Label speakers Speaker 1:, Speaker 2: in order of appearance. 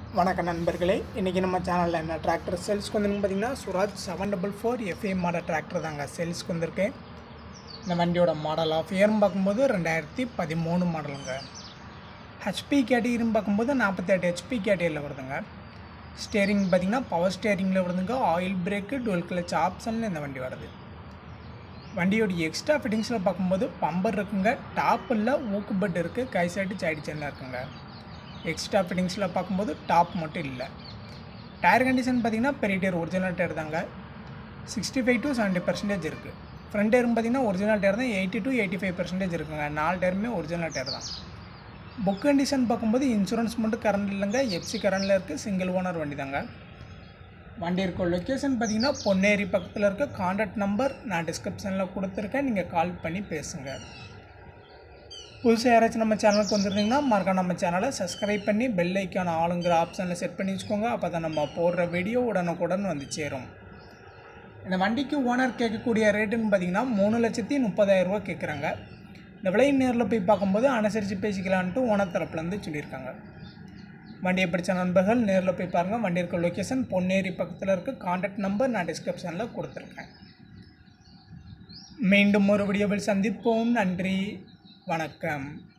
Speaker 1: வணக்கம் நண்பர்களே இன்றைக்கி நம்ம சேனலில் என்ன டிராக்டர் சேல்ஸ்க்கு வந்துருக்கு பார்த்தீங்கன்னா Swaraj seven double four FE model tractor தாங்க சேல்ஸ்க்கு வந்திருக்கு இந்த வண்டியோட மாடல் ஆஃப் இயர்னு பார்க்கும்போது ரெண்டாயிரத்தி பதிமூணு மாடலுங்க ஹெச்பி கேட்டகிரின்னு பார்க்கும்போது நாற்பத்தெட்டு ஹெச்பி கேட்டகிரியில் வருதுங்க ஸ்டேரிங் பார்த்திங்கன்னா பவர் ஸ்டேரிங்கில் வருதுங்க ஆயில் பிரேக்கு டுவெல் கிளச் ஆப்ஷனில் இந்த வண்டி வருது வண்டியோட எக்ஸ்ட்ரா ஃபிட்டிங்ஸில் பார்க்கும்போது பம்பர் இருக்குங்க டாப்பில் ஊக்கு பெட் இருக்குது கை சைடு சைடு சென்ன இருக்குங்க எக்ஸ்ட்ரா ஃபிட்டிங்ஸில் பார்க்கும்போது டாப் மட்டும் இல்லை டயர் கண்டிஷன் பார்த்தீங்கன்னா பெரிய டயர் ஒரிஜினல் டயர் தாங்க sixty five to seventy percentage இருக்குது ஃப்ரண்ட் டயரும் பார்த்தீங்கன்னா ஒரிஜினல் டயர் தான் eighty to eighty five percentage இருக்குங்க நாலு டயருமே ஒரிஜினல் டயர் தான் புக் கண்டிஷன் பார்க்கும்போது இன்சூரன்ஸ் மட்டும் கரண்ட் இல்லைங்க எஃப்சி கரண்டில் இருக்குது சிங்கிள் ஓனர் வண்டி தாங்க வண்டி இருக்க லொக்கேஷன் பார்த்தீங்கன்னா பொன்னேரி பக்கத்தில் இருக்க காண்டாக்ட் நம்பர் நான் டிஸ்கிரிப்ஷனில் கொடுத்துருக்கேன் நீங்கள் கால் பண்ணி பேசுங்க புதுசாக யாராச்சும் நம்ம சேனலுக்கு வந்துருந்தீங்கன்னா மறக்காம நம்ம சேனலை சப்ஸ்கிரைப் பண்ணி பெல் ஐக்கான ஆளுங்கிற ஆப்ஷனில் செட் பண்ணி வச்சுக்கோங்க அப்போ தான் நம்ம போடுற வீடியோ உடனுக்குடன் வந்து சேரும் இந்த வண்டிக்கு ஓனர் கேட்கக்கூடிய ரேட்டுன்னு பார்த்தீங்கன்னா மூணு லட்சத்தி முப்பதாயிரம் ரூபா கேட்குறாங்க இந்த விலை நேரில் போய் பார்க்கும்போது அனுசரித்து பேசிக்கலான்ட்டு ஓனர் தரப்புலேருந்து சொல்லியிருக்காங்க வண்டியை பிடிச்ச நண்பர்கள் நேரில் போய் பாருங்கள் வண்டி இருக்க லொக்கேஷன் பொன்னேரி பக்கத்தில் இருக்க காண்டாக்ட் நம்பர் நான் டிஸ்கிரிப்ஷனில் கொடுத்துருக்கேன் மீண்டும் ஒரு வீடியோவில் சந்திப்போம் நன்றி வணக்கம்